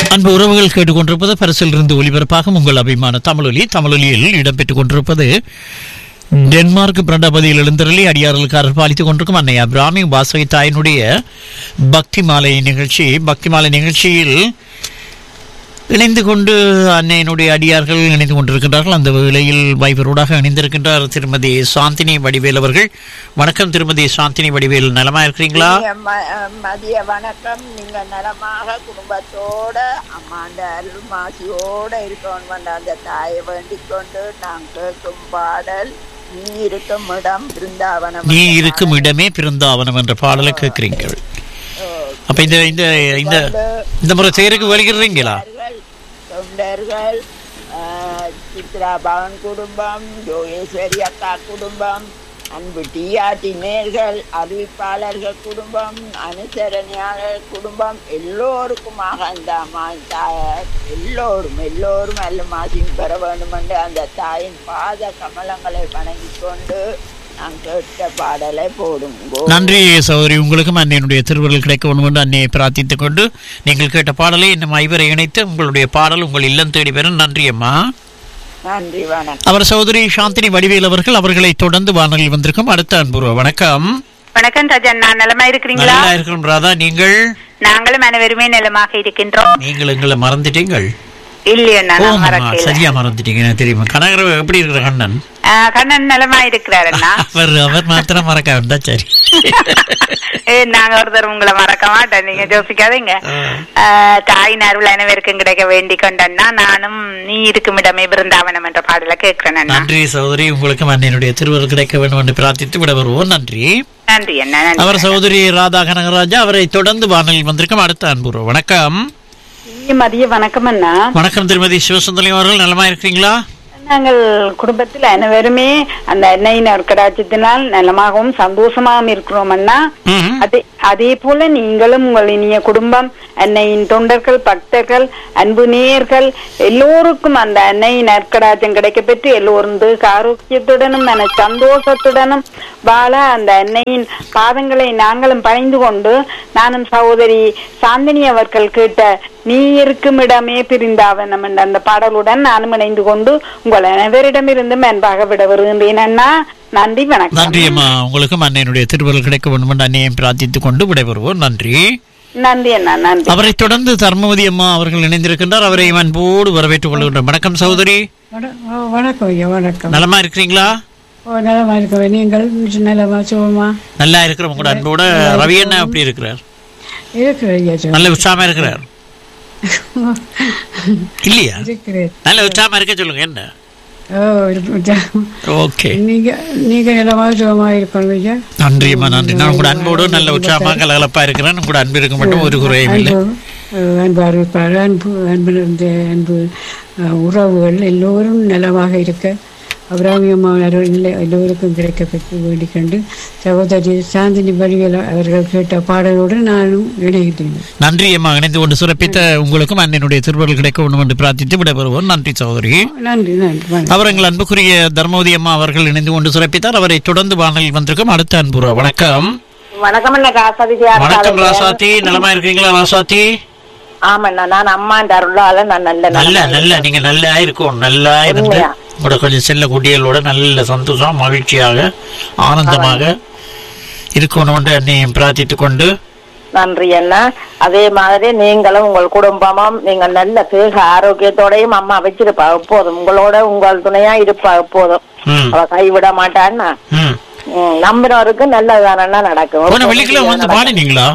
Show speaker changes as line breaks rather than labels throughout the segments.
அன்பு உறவுகள் கேட்டுக்கொண்டிருப்பது பரிசில் இருந்து ஒலிபரப்பாகும் உங்கள் அபிமான தமிழொலி தமிழொலியில் இடம்பெற்றுக் கொண்டிருப்பது டென்மார்க் பிரண்டபதியில் எழுந்தருளி அடியார்களுக்காரர் பாலித்துக் கொண்டிருக்கும் அன்னை அபிராமி வாசகி தாயினுடைய பக்தி மாலை நிகழ்ச்சி பக்தி மாலை நிகழ்ச்சியில் இணைந்து கொண்டு அன்னையினுடைய அடியார்கள் இணைந்து கொண்டிருக்கின்றார்கள் அந்த வேளையில் வைபரோடாக இணைந்திருக்கின்றார் திருமதி சாந்தினி வடிவேல் அவர்கள் வணக்கம் திருமதி சாந்தினி வடிவேல் நலமா இருக்கிறீங்களா
இனிய ம- மதிய வணக்கம் நீங்க நலமாக குடும்பத்தோட அம்மாண்ட அருள் மாசியோட இருக்கணும் வந்த அந்த தாயை வேண்டிக் கொண்டு நான் கேட்கும் பாடல் நீ இருக்கும் இடம் பிருந்தாவனம்
நீ
என்ற
இருக்கும்
பாடல்.
இடமே பிருந்தாவனம் என்ற பாடலை கேட்கிறீங்க
ஓ,
அப்ப இந்த இந்த இந்த இந்த முறை தேருக்கு வருகிறீங்களா
தொண்டர்கள், தொண்டர்கள் ஆஹ், சித்ரா பவன் குடும்பம் யோகேஸ்வரி அக்கா குடும்பம் அன்பு டிஆர்டி நேர்கள் அறிவிப்பாளர்கள் குடும்பம் அனுசரணையாளர் குடும்பம் எல்லோருக்குமாக அந்த அம்மா தாயார் எல்லோரும் எல்லோரும் நல்ல மாசின் பெற வேண்டும் என்று அந்த தாயின் பாத கமலங்களை வணங்கிக் கொண்டு நான் கேட்ட பாடலை போடுங்கோ
நன்றி சகோதரி உங்களுக்கும் அன்னையினுடைய திருவருள் கிடைக்க வேண்டும் என்று அன்னையை பிரார்த்தித்துக் கொண்டு நீங்கள் கேட்ட பாடலை இன்னும் ஐவரை இணைத்து உங்களுடைய பாடல் உங்கள் இல்லம் தேடி பெறும் நன்றி அம்மா
நன்றி வணக்கம்
அவர் சகோதரி சாந்தினி வடிவேல் அவர்கள் அவர்களை தொடர்ந்து வானொலி வந்திருக்கும் அடுத்த அன்புருவ வணக்கம்
வணக்கம் ராஜன் நான் நலமா இருக்கிறீங்களா
நல்லா இருக்கிறோம் ராதா நீங்கள்
நாங்களும் அனைவருமே நலமாக இருக்கின்றோம்
நீங்கள் எங்களை மறந்துட்டீங்கள்
இல்லையா
ஓ,
நான்
அம்மா,
மறக்கல
சரியா மறந்துட்டீங்க எனக்கு தெரியுமா கனகர எப்படி இருக்கிற கண்ணன்
ஆ, கண்ணன் நலமா இருக்கிறார் அண்ணா
அவர் அவர் மாத்திரம் மறக்க வேண்டாம் சரி
ஏ, நாங்க ஒருத்தர் உங்களை மறக்க மாட்டோம் நீங்க யோசிக்காதீங்க ஆ, தாயின் அருள் அனைவருக்கும் கிடைக்க வேண்டிக் கொண்டன்னா நானும் நீ இருக்கும் இடமே பிருந்தாவனம் என்ற பாடல கேட்கிறேன் அண்ணா
நன்றி சகோதரி உங்களுக்கும் அன்னையினுடைய திருவருள் கிடைக்க வேண்டும் என்று பிரார்த்தித்து விட வருவோம் நன்றி
நன்றி அண்ணா நன்றி
அவர் சகோதரி ராதா கனகராஜா அவரை தொடர்ந்து வானொலியில் வந்திருக்கும் அடுத்த அன்புறவு வணக்கம்
மதிய வணக்கம் அண்ணா
வணக்கம் திருமதி சிவசுந்தரி அவர்கள் நலமா இருக்கிறீங்களா
நாங்கள் குடும்பத்தில் அனைவருமே அந்த எண்ணெயின் நற்கடாட்சத்தினால் நலமாகவும் சந்தோஷமாகவும் இருக்கிறோம் அண்ணா
ம்ஹும்.
அதே அதே போல நீங்களும் உங்கள் இனிய குடும்பம் அன்னையின் தொண்டர்கள் பக்தர்கள் அன்பு நேயர்கள் எல்லோருக்கும் அந்த அன்னையின் நற்கடாட்சம் கிடைக்க பெற்று எல்லோரும் தேக ஆரோக்கியத்துடனும் மன சந்தோஷத்துடனும் வாழ அந்த அன்னையின் பாதங்களை நாங்களும் பணிந்து கொண்டு நானும் சகோதரி சாந்தினி அவர்கள் கேட்ட நீ இருக்கும் இடமே பிரிந்தாவனம் என்ற அந்த பாடலுடன் நானும் இணைந்து கொண்டு உங்கள் அனைவரிடமிருந்தும் அன்பாக விட வருகின்றேன் அண்ணா நன்றி வணக்கம்
நன்றி அம்மா உங்களுக்கும் அன்னையினுடைய திருவருள் கிடைக்க வேண்டும் என்று அன்னையை பிரார்த்தித்துக் கொண்டு விடைபெறுவோம் நன்றி
நன்றி அண்ணா நன்றி
அவரை தொடர்ந்து தர்மவதி அம்மா அவர்கள் இணைந்திருக்கின்றார் அவரை அன்போடு வரவேற்றுக் கொள்கின்றோம் வணக்கம் சகோதரி
வண- ஓ, வணக்கம் ஐயா வணக்கம்
நலமா இருக்கிறீங்களா
ஓ நலமா இருக்கவே நீங்கள் நலமா சுகமா
நல்லா இருக்கிற உங்களோட அன்போட ரவி அண்ணா எப்படி இருக்கிறார்
இருக்கிறேன் ஐயா சுகம்.
நல்ல உற்சாகமா இருக்கிறார் இல்லையா
இருக்கிறேன்
நல்ல உற்சாகமா இருக்க சொல்லுங்க என்ன
ஓ இருக்கு-
ஓகே
நீங்க நீங்க நலமா சுகமா இருக்கணும் ஐயா
நன்றி அம்மா நன்றி நான் உங்களோட அன்போடு நல்ல உற்சாகமா கலகலப்பா இருக்கிறேன் உங்களோட அன்பு இருக்க மட்டும் ஒரு குறையும் இல்லை
அன்பு அஹ், அன்பு அறிவிப்பாளர் அன்பு அன்பு இந்த அன்பு அஹ், உறவுகள் எல்லோரும் நலமாக இருக்க அபிராமியம்மா அருள் எல்லோருக்கும் கிடைக்கப்பட்டு வேண்டிக் கண்டு சகோதரி சாந்தினி வடிவேல் அவர்கள் கேட்ட பாடலோடு நானும் இணைகிறேன்
நன்றி அம்மா இணைந்து கொண்டு சிறப்பித்த உங்களுக்கும் அண்ணனுடைய திருவருள் கிடைக்க வேண்டும் என்று பிரார்த்தித்து விடைபெறுவோம் நன்றி சகோதரி
நன்றி நன்றி வணக்கம்
அவர் எங்கள் அன்புக்குரிய தர்மவதி அம்மா அவர்கள் இணைந்து கொண்டு சிறப்பித்தார் அவரை தொடர்ந்து வானலில் வந்திருக்கும் அடுத்த அன்புறா வணக்கம்
வணக்கம் அண்ணா காசாதி
வணக்கம் ராசாத்தி நலமா இருக்கீங்களா ராசாத்தி
ஆமாண்ணா நான் அம்மாண்ட அருளால நான் நல்ல
நல்ல நல்ல நீங்க நல்லா இருக்கும் நல்லா இருந்து
உண்மையா?
உங்களோட கொஞ்சம் செல்ல குட்டிகளோட நல்ல சந்தோஷம் மகிழ்ச்சியாக ஆனந்தமாக இருக்கணும் என்று என்னையும் பிரார்த்தித்துக் கொண்டு
நன்றி அண்ணா அதே மாதிரி நீங்களும் உங்கள் குடும்பமும் நீங்கள் நல்ல தேக ஆரோக்கியத்தோடையும் அம்மா வச்சிருப்பா எப்போதும் உங்களோட உங்கள் துணையா இருப்பா எப்போதும்
ம்
அவ கைவிட மாட்டான்னா
ம்
ம், நம்பினவருக்கு நல்லதுதானண்ணா நடக்கும்
போன வெள்ளிக்கிழமை வந்து பாடினீங்களா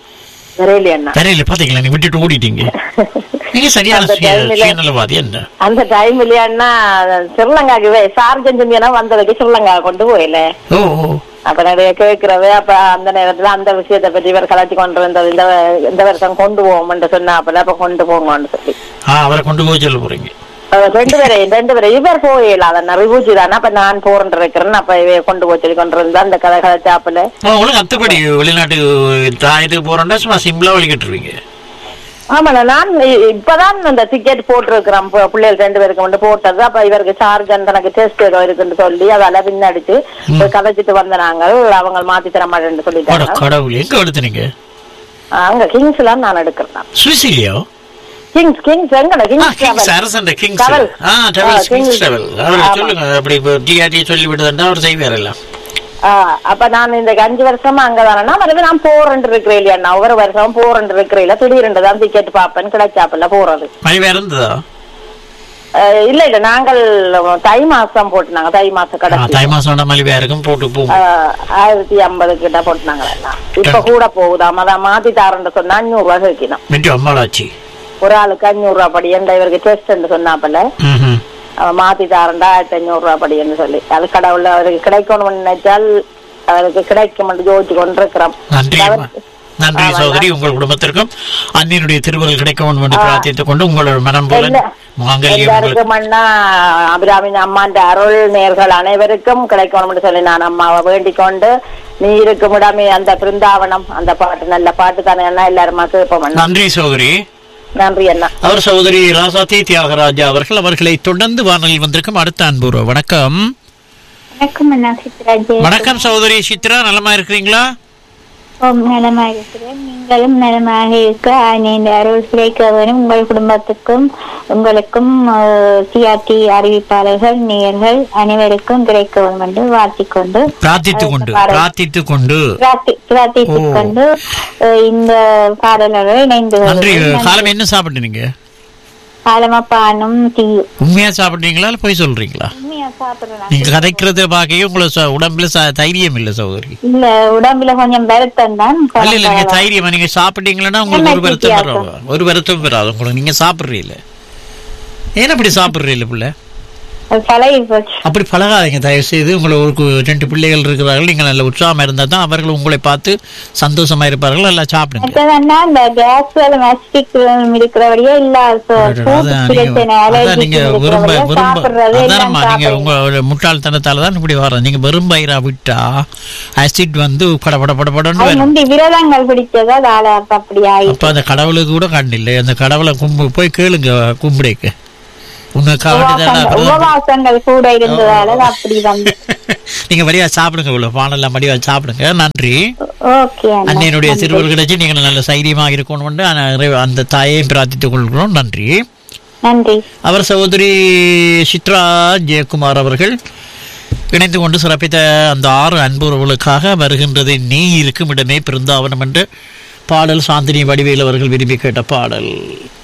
தெரியல அண்ணா
தெரியல பாத்தீங்களா நீ விட்டுட்டு ஓடிட்டீங்க நீங்க சரியான
அந்த
சுய-
time ல-
சுயநலவாதி என்ன
அந்த டைம் இல்லையாண்ணா ஸ்ரீலங்காக்கு சார்ஜன் செஞ்சியா வந்ததுக்கு ஸ்ரீலங்கா கொண்டு போயில
ஓ ஓ.
அப்ப நிறைய கேட்கறது அப்ப அந்த நேரத்துல அந்த விஷயத்தை பத்தி இவர் கலாச்சி கொண்டு வந்தது இந்த இந்த வருஷம் கொண்டு போவோம்னு சொன்னாப்புல அப்ப கொண்டு போங்கன்னு சொல்லி
ஆ அவரை கொண்டு போய் சொல்ல போறீங்க
அஹ் ரெண்டு பேரையும் ரெண்டு பேரும் இவர் போயிடல அத ரிபூஜி தானே அப்ப நான் போறேன் இருக்கிறேன் அப்ப இவ கொண்டு போய் சொல்லி கொண்டு இருந்தா அந்த கதை கதைச்சாப்புல
ஆ, உங்களுக்கு அத்துப்படி வெளிநாட்டு தாயத்துக்கு போறோம்னா சும்மா சிம்பிளா வழிகிட்டுருவீங்க
ஆமாண்ணா நான் இ- இப்பதான் இந்த டிக்கெட் போட்டிருக்கிறேன் பு- பிள்ளைகள் ரெண்டு பேருக்கு வந்து போட்டது அப்ப இவருக்கு சார்ஜ் எனக்கு டெஸ்ட் ஏதோ இருக்குன்னு சொல்லி அதால பின்னடிச்சு போய் கதைச்சிட்டு வந்த நாங்கள் அவங்க மாத்தி தர மாட்டேன்னு
அட
சொல்லிட்டாங்க
கடவுள் எங்க எடுத்துனீங்க
அங்க கிங்ஸ்ல நான் எடுக்கிறேன்
சுவிசிலியோ
கிங்ஸ் கிங்ஸ் எங்கட
ஆ,
கிங்ஸ்
கிங்ஸ் அரசன் கிங்ஸ்
Travel.
ஆ டிராவல்ஸ்
ஆ,
கிங்ஸ்
Kings.
டிராவல் அவர்
ஆமா.
சொல்லுங்க அப்படி இப்போ டிஆர்டி சொல்லி விடுதுன்னா அவர் செய்வார் எல்லாம்
அப்ப நான் இந்த அஞ்சு வருஷமா அங்கதானா மறுபடியும் நான் போறேன் இருக்கிறேன் இல்லையா ஒவ்வொரு வருஷம் போறேன் இருக்கிறேன் திடீரென்று தான் டிக்கெட் பாப்பேன் கிடைச்சாப்பில்ல போறது
மழை வேற இருந்ததா
அஹ் இல்ல இல்ல நாங்கள் தை மாசம் போட்டுனாங்க தை மாசம்
ஆ,
கடைசி
தை மாசம் மழை வேற இருக்கும் போட்டு போகும்
அஹ் ஆயிரத்தி ஐம்பது கிட்ட போட்டுனாங்க எல்லாம் இப்ப கூட போகுதாம் அதான் மாத்தி தாரன்னு சொன்னா அஞ்சூறு ரூபாய் வைக்கணும்
மிட்டு அம்மாளாச்சி
ஒரு ஆளுக்கு அஞ்சூறு ரூபாய் படி எந்த இவருக்கு டெஸ்ட் சொன்னாப்பல
ம்
அவன் மாத்தி தாரண்டா ஆயிரத்தி அஞ்சூறு ரூபாய் படின்னு சொல்லி அது கடவுள் அவருக்கு கிடைக்கணும்னு நினைச்சால் அவருக்கு கிடைக்கும் என்று யோசிச்சு கொண்டிருக்கிறோம்
நன்றி அம்மா. நன்றி சகோதரி உங்கள் குடும்பத்திற்கும் அன்னியனுடைய திருவருள் கிடைக்க வேண்டும் என்று பிரார்த்தித்துக் கொண்டு உங்களோட மனம் போல
எல்லா-
மாங்கல்யம் உங்களுக்கு
எல்லாருக்கும் அண்ணா அபிராமின் அம்மாண்ட அருள் நேர்கள் அனைவருக்கும் கிடைக்கணும்னு சொல்லி நான் அம்மாவை வேண்டிக் கொண்டு நீ இருக்கும் இடமே அந்த பிருந்தாவனம் அந்த பாட்டு நல்ல பாட்டு தானே அண்ணா எல்லாருமா கேட்போம் அண்ணா
நன்றி சகோதரி
நன்றி அண்ணா
அவர் சகோதரி ராசாத்தி தியாகராஜா அவர்கள் அவர்களை தொடர்ந்து வானொலியில் வந்திருக்கும் அடுத்த அன்புறவு வணக்கம்
வணக்கம் அண்ணா சித்ராஜே
வணக்கம் சகோதரி சித்ரா நலமா இருக்கிறீங்களா
ஓம் நலமாக இருக்கிறேன் நீங்களும் நலமாக இருக்க நீண்ட அருள் கிடைக்க வரும் உங்கள் குடும்பத்துக்கும் உங்களுக்கும் சிஆர்டி அறிவிப்பாளர்கள் நேயர்கள் அனைவருக்கும் கிடைக்க வேண்டும் என்று வாழ்த்திக் கொண்டு
பிரார்த்தித்துக் கொண்டு பிரார்த்தித்துக் கொண்டு
பிரார்த்தி- பிரார்த்தித்துக்
ஓ.
கொண்டு அஹ், இந்த பாடலர்கள் இணைந்து
நன்றி
கொள்கிறேன்.
காலம் என்ன சாப்பிட்டீங்க
காலமப்பானும் தீ
உண்மையா சாப்பிட்டீங்களா இல்ல போய் சொல்றீங்களா
உண்மையா சாப்பிடுறேன்
நீங்க கதைக்கிறத பார்க்கவே உங்களை ச- உடம்புல ச- தைரியம் இல்ல சகோதரி
இல்ல உடம்புல கொஞ்சம் வருத்தம் தான்
இல்ல இல்ல நீங்க தைரியமா நீங்க சாப்பிட்டீங்கன்னா உங்களுக்கு ஒரு வருத்தம் வராது ஒரு வருத்தம் வராது உங்களுக்கு நீங்க சாப்பிடுறீல்ல ஏன் அப்படி சாப்பிடுறீல்ல பிள்ளை
பழகி போச்சு
அப்படி பழகாதீங்க தயவு செய்து உங்களை ஒரு கு- ரெண்டு பிள்ளைகள் இருக்கிறார்கள் நீங்கள் நல்ல உற்சாகமா இருந்தா தான் அவர்கள் உங்களை பார்த்து சந்தோஷமா இருப்பார்கள் நல்லா சாப்பிடுங்க
மற்றதுன்னா இந்த கேஸ் வேலை அசிடிக் இருக்கிறபடியே இல்ல so food
அதான் நீங்க-
பிரச்சனை
அதான்
allergic
நீங்க விரும்ப
இருக்கிறபடியே
விரும்ப
சாப்பிடுறது எல்லாம்
அதானம்மா நீங்க
சாப்பிடுறீங்க.
உங்களோட முட்டாள்தனத்தால தான் இப்படி வர நீங்க வெறும் பயிரா விட்டா ஆசிட் வந்து பட பட பட படன்னு
அது
வரும்
முந்தி விரதங்கள் பிடிச்சதா அதால அப்படி ஆயிடுச்சு
அப்ப அந்த கடவுளுக்கு கூட கண்டில்லை அந்த கடவுளை கும்பு போய் கேளுங்க கும்பிடைக்கு உன்னை
உபவாசங்கள்
காவடி
உபவாசங்கள் கூட இருந்ததால அது அப்படி வந்து
நீங்க வழியா சாப்பிடுங்க இவ்வளவு பானெல்லாம் வடிவா சாப்பிடுங்க நன்றி
ஓகே
அன்னையனுடைய திருவருள் கிடைச்சு நீங்க நல்ல தைரியமாக இருக்கணும் அந்த தாயையும் பிரார்த்தித்துக் கொள்கிறோம் நன்றி
நன்றி
அவர் சகோதரி சித்ரா ஜெயக்குமார் அவர்கள் இணைந்து கொண்டு சிறப்பித்த அந்த ஆறு அன்புறவுகளுக்காக வருகின்றது நீ இருக்கும் இடமே பிருந்தாவனம் என்று பாடல் சாந்தினி வடிவேல் அவர்கள் விரும்பி கேட்ட பாடல்